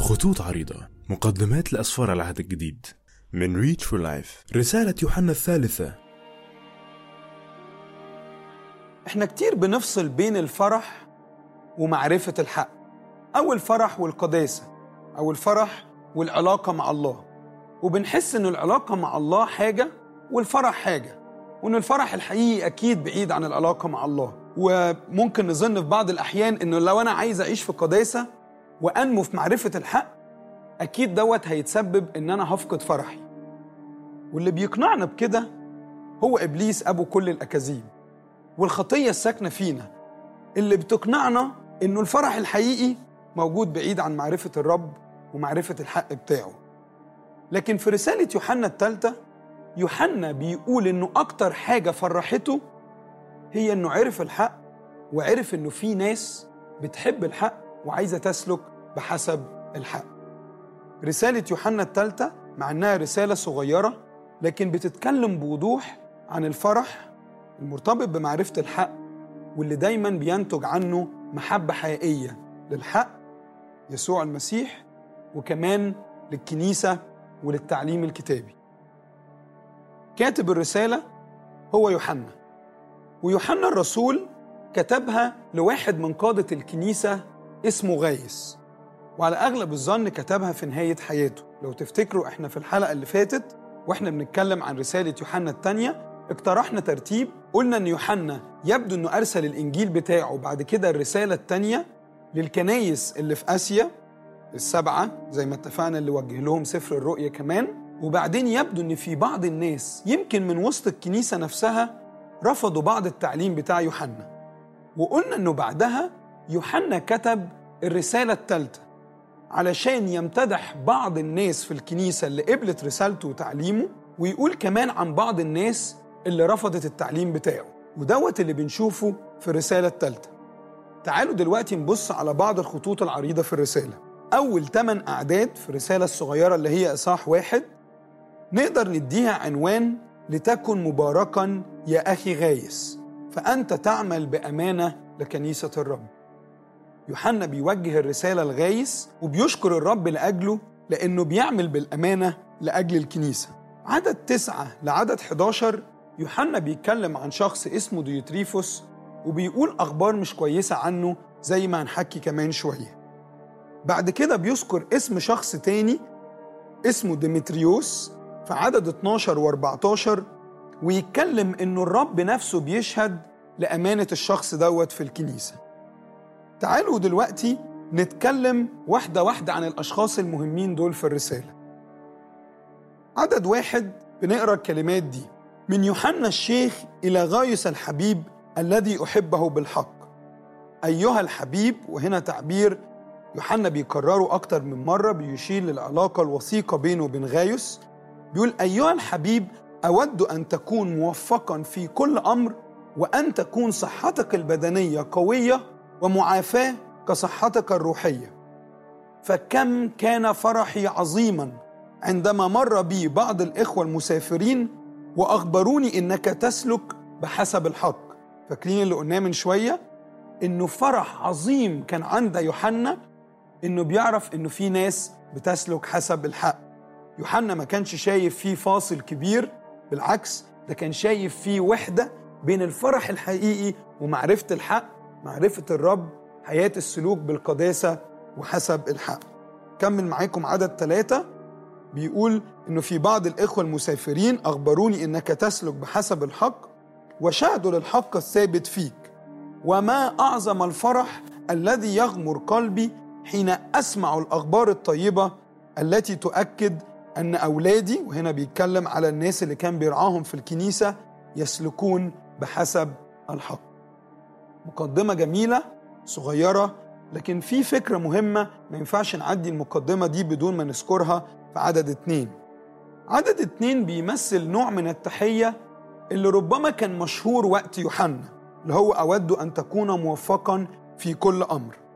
خطوط عريضة مقدمات لأسفار العهد الجديد من ريتش فور لايف رسالة يوحنا الثالثة احنا كتير بنفصل بين الفرح ومعرفة الحق أو الفرح والقداسة أو الفرح والعلاقة مع الله وبنحس إن العلاقة مع الله حاجة والفرح حاجة وإن الفرح الحقيقي أكيد بعيد عن العلاقة مع الله وممكن نظن في بعض الأحيان إنه لو أنا عايز أعيش في قداسة وأنمو في معرفة الحق أكيد دوت هيتسبب إن أنا هفقد فرحي واللي بيقنعنا بكده هو إبليس أبو كل الأكاذيب والخطية الساكنة فينا اللي بتقنعنا إنه الفرح الحقيقي موجود بعيد عن معرفة الرب ومعرفة الحق بتاعه لكن في رسالة يوحنا الثالثة يوحنا بيقول إنه أكتر حاجة فرحته هي إنه عرف الحق وعرف إنه في ناس بتحب الحق وعايزة تسلك بحسب الحق رسالة يوحنا الثالثة مع إنها رسالة صغيرة لكن بتتكلم بوضوح عن الفرح المرتبط بمعرفة الحق واللي دايما بينتج عنه محبة حقيقية للحق يسوع المسيح وكمان للكنيسة وللتعليم الكتابي كاتب الرسالة هو يوحنا ويوحنا الرسول كتبها لواحد من قادة الكنيسة اسمه غايس وعلى أغلب الظن كتبها في نهاية حياته لو تفتكروا احنا في الحلقة اللي فاتت واحنا بنتكلم عن رسالة يوحنا الثانية اقترحنا ترتيب قلنا ان يوحنا يبدو انه ارسل الانجيل بتاعه بعد كده الرسالة الثانية للكنايس اللي في اسيا السبعة زي ما اتفقنا اللي وجه لهم سفر الرؤيا كمان وبعدين يبدو ان في بعض الناس يمكن من وسط الكنيسة نفسها رفضوا بعض التعليم بتاع يوحنا وقلنا انه بعدها يوحنا كتب الرسالة الثالثة علشان يمتدح بعض الناس في الكنيسة اللي قبلت رسالته وتعليمه ويقول كمان عن بعض الناس اللي رفضت التعليم بتاعه ودوت اللي بنشوفه في الرسالة الثالثة تعالوا دلوقتي نبص على بعض الخطوط العريضة في الرسالة أول 8 أعداد في الرسالة الصغيرة اللي هي إصحاح واحد نقدر نديها عنوان لتكن مباركا يا أخي غايس فأنت تعمل بأمانة لكنيسة الرب يوحنا بيوجه الرسالة لغايس وبيشكر الرب لأجله لأنه بيعمل بالأمانة لأجل الكنيسة عدد تسعة لعدد 11 يوحنا بيتكلم عن شخص اسمه ديوتريفوس وبيقول أخبار مش كويسة عنه زي ما هنحكي كمان شوية بعد كده بيذكر اسم شخص تاني اسمه ديمتريوس في عدد 12 و14 ويتكلم إنه الرب نفسه بيشهد لأمانة الشخص دوت في الكنيسة تعالوا دلوقتي نتكلم واحدة واحدة عن الأشخاص المهمين دول في الرسالة عدد واحد بنقرأ الكلمات دي من يوحنا الشيخ إلى غايس الحبيب الذي أحبه بالحق أيها الحبيب وهنا تعبير يوحنا بيكرره أكتر من مرة بيشير للعلاقة الوثيقة بينه وبين غايس بيقول أيها الحبيب أود أن تكون موفقا في كل أمر وأن تكون صحتك البدنية قوية ومعافاة كصحتك الروحية فكم كان فرحي عظيما عندما مر بي بعض الإخوة المسافرين وأخبروني إنك تسلك بحسب الحق فاكرين اللي قلناه من شوية إنه فرح عظيم كان عند يوحنا إنه بيعرف إنه في ناس بتسلك حسب الحق يوحنا ما كانش شايف فيه فاصل كبير بالعكس ده كان شايف فيه وحدة بين الفرح الحقيقي ومعرفة الحق معرفة الرب حياة السلوك بالقداسة وحسب الحق كمل معاكم عدد ثلاثة بيقول إنه في بعض الإخوة المسافرين أخبروني إنك تسلك بحسب الحق وشهدوا للحق الثابت فيك وما أعظم الفرح الذي يغمر قلبي حين أسمع الأخبار الطيبة التي تؤكد أن أولادي وهنا بيتكلم على الناس اللي كان بيرعاهم في الكنيسة يسلكون بحسب الحق مقدمة جميلة صغيرة لكن في فكرة مهمة ما ينفعش نعدي المقدمة دي بدون ما نذكرها في عدد اتنين عدد اتنين بيمثل نوع من التحية اللي ربما كان مشهور وقت يوحنا اللي هو أود أن تكون موفقا في كل أمر